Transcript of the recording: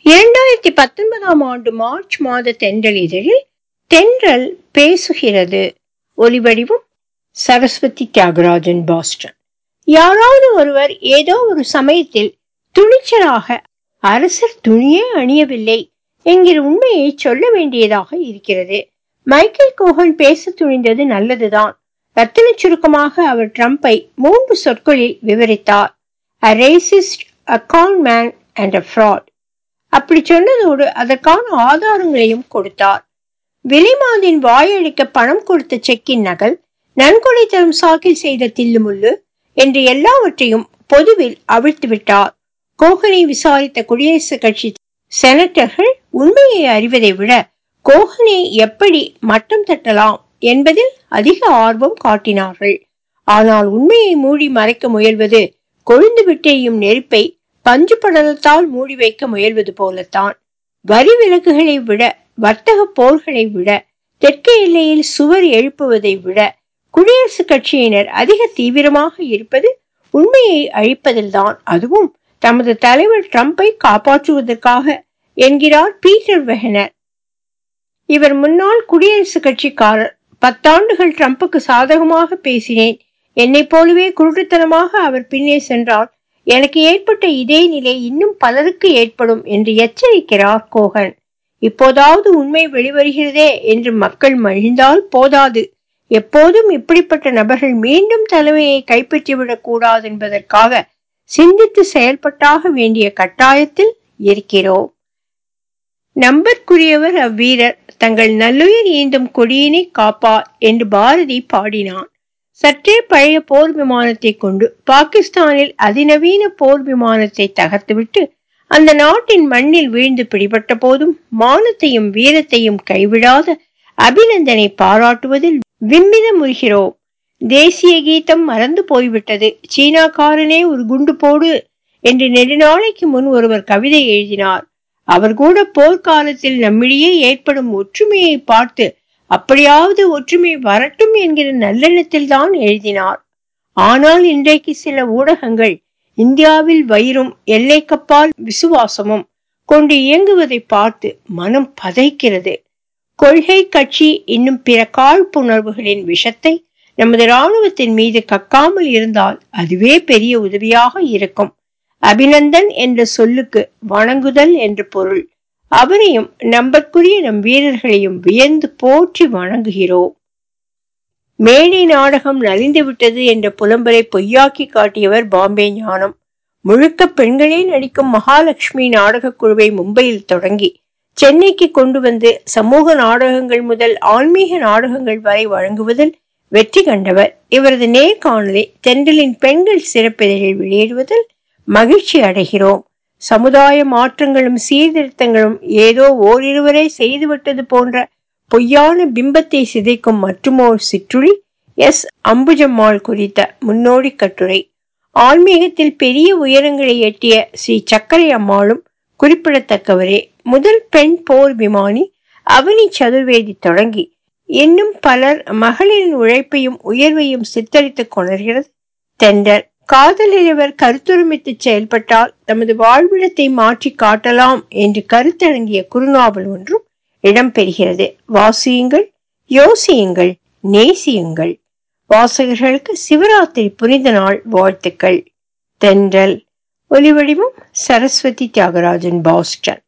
இரண்டாயிரத்தி பத்தொன்பதாம் ஆண்டு மார்ச் மாத தென்றல் இதழில் தென்றல் பேசுகிறது ஒலிவடிவம் சரஸ்வதி தியாகராஜன் பாஸ்டன் யாராவது ஒருவர் ஏதோ ஒரு சமயத்தில் துணிச்சலாக அரசர் துணியே அணியவில்லை என்கிற உண்மையை சொல்ல வேண்டியதாக இருக்கிறது மைக்கேல் கோகன் பேச துணிந்தது நல்லதுதான் ரத்தின சுருக்கமாக அவர் ட்ரம்பை மூன்று சொற்களில் விவரித்தார் a racist a con man and a fraud அப்படி சொன்னதோடு அதற்கான ஆதாரங்களையும் கொடுத்தார் விலைமாதின் வாயளிக்க பணம் கொடுத்த செக்கின் நகல் நன்கொடை தரும் சாக்கில் செய்த தில்லுமுள்ளு என்று எல்லாவற்றையும் பொதுவில் அவிழ்த்து விட்டார் கோகனை விசாரித்த குடியரசுக் கட்சி செனட்டர்கள் உண்மையை அறிவதை விட கோகனை எப்படி மட்டம் தட்டலாம் என்பதில் அதிக ஆர்வம் காட்டினார்கள் ஆனால் உண்மையை மூடி மறைக்க முயல்வது கொழுந்து விட்டெய்யும் நெருப்பை பஞ்சு படலத்தால் மூடி வைக்க முயல்வது போலத்தான் வரி விலக்குகளை விட வர்த்தக போர்களை விட தெற்கு எல்லையில் சுவர் எழுப்புவதை விட குடியரசுக் கட்சியினர் அதிக தீவிரமாக இருப்பது உண்மையை அழிப்பதில்தான் அதுவும் தமது தலைவர் ட்ரம்பை காப்பாற்றுவதற்காக என்கிறார் பீட்டர் வெஹனர் இவர் முன்னாள் குடியரசுக் கட்சிக்காரர் பத்தாண்டுகள் ட்ரம்புக்கு சாதகமாக பேசினேன் என்னைப் போலவே குருட்டுத்தனமாக அவர் பின்னே சென்றால் எனக்கு ஏற்பட்ட இதே நிலை இன்னும் பலருக்கு ஏற்படும் என்று எச்சரிக்கிறார் கோகன் இப்போதாவது உண்மை வெளிவருகிறதே என்று மக்கள் மகிழ்ந்தால் போதாது எப்போதும் இப்படிப்பட்ட நபர்கள் மீண்டும் தலைமையை கைப்பற்றிவிடக் கூடாது என்பதற்காக சிந்தித்து செயல்பட்டாக வேண்டிய கட்டாயத்தில் இருக்கிறோம் நம்பற்குரியவர் அவ்வீரர் தங்கள் நல்லுயிர் ஈந்தும் கொடியினை காப்பார் என்று பாரதி பாடினான் சற்றே பழைய போர் விமானத்தை கொண்டு பாகிஸ்தானில் அதிநவீன போர் விமானத்தை தகர்த்துவிட்டு அந்த நாட்டின் மண்ணில் வீழ்ந்து பிடிபட்ட போதும் மானத்தையும் வீரத்தையும் கைவிடாத அபிநந்தனை பாராட்டுவதில் விம்மித முறுகிறோம் தேசிய கீதம் மறந்து போய்விட்டது சீனாக்காரனே ஒரு குண்டு போடு என்று நெடுநாளைக்கு முன் ஒருவர் கவிதை எழுதினார் அவர் கூட போர்க்காலத்தில் நம்மிடையே ஏற்படும் ஒற்றுமையை பார்த்து அப்படியாவது ஒற்றுமை வரட்டும் என்கிற நல்லெண்ணத்தில் தான் எழுதினார் ஆனால் இன்றைக்கு சில ஊடகங்கள் இந்தியாவில் வயிறும் எல்லைக்கப்பால் விசுவாசமும் கொண்டு இயங்குவதை பார்த்து மனம் பதைக்கிறது கொள்கை கட்சி இன்னும் பிற காழ்ப்புணர்வுகளின் விஷத்தை நமது இராணுவத்தின் மீது கக்காமல் இருந்தால் அதுவே பெரிய உதவியாக இருக்கும் அபிநந்தன் என்ற சொல்லுக்கு வணங்குதல் என்று பொருள் அவரையும் நம்பற்குரிய நம் வீரர்களையும் வியந்து போற்றி வணங்குகிறோம் மேடை நாடகம் நலிந்து விட்டது என்ற புலம்பலை பொய்யாக்கி காட்டியவர் பாம்பே ஞானம் முழுக்க பெண்களே நடிக்கும் மகாலட்சுமி நாடகக் குழுவை மும்பையில் தொடங்கி சென்னைக்கு கொண்டு வந்து சமூக நாடகங்கள் முதல் ஆன்மீக நாடகங்கள் வரை வழங்குவதில் வெற்றி கண்டவர் இவரது நேர்காணலை தென்றலின் பெண்கள் சிறப்பிதழில் வெளியிடுவதில் மகிழ்ச்சி அடைகிறோம் சமுதாய மாற்றங்களும் சீர்திருத்தங்களும் ஏதோ ஓரிருவரை செய்துவிட்டது போன்ற பொய்யான பிம்பத்தை சிதைக்கும் மற்றுமோர் சிற்றுளி எஸ் அம்புஜம்மாள் குறித்த முன்னோடி கட்டுரை ஆன்மீகத்தில் பெரிய உயரங்களை எட்டிய ஸ்ரீ சக்கரை அம்மாளும் குறிப்பிடத்தக்கவரே முதல் பெண் போர் விமானி அவனி சதுர்வேதி தொடங்கி இன்னும் பலர் மகளிரின் உழைப்பையும் உயர்வையும் சித்தரித்துக் கொணர்கிறது தென்றல் காதலியவர் கருத்துரிமித்து செயல்பட்டால் தமது வாழ்விடத்தை மாற்றி காட்டலாம் என்று கருத்தடங்கிய குறுநாவல் ஒன்றும் இடம்பெறுகிறது வாசியுங்கள் யோசியுங்கள் நேசியுங்கள் வாசகர்களுக்கு சிவராத்திரி புனித நாள் வாழ்த்துக்கள் தென்றல் ஒலிவடிவம் சரஸ்வதி தியாகராஜன் பாஸ்டன்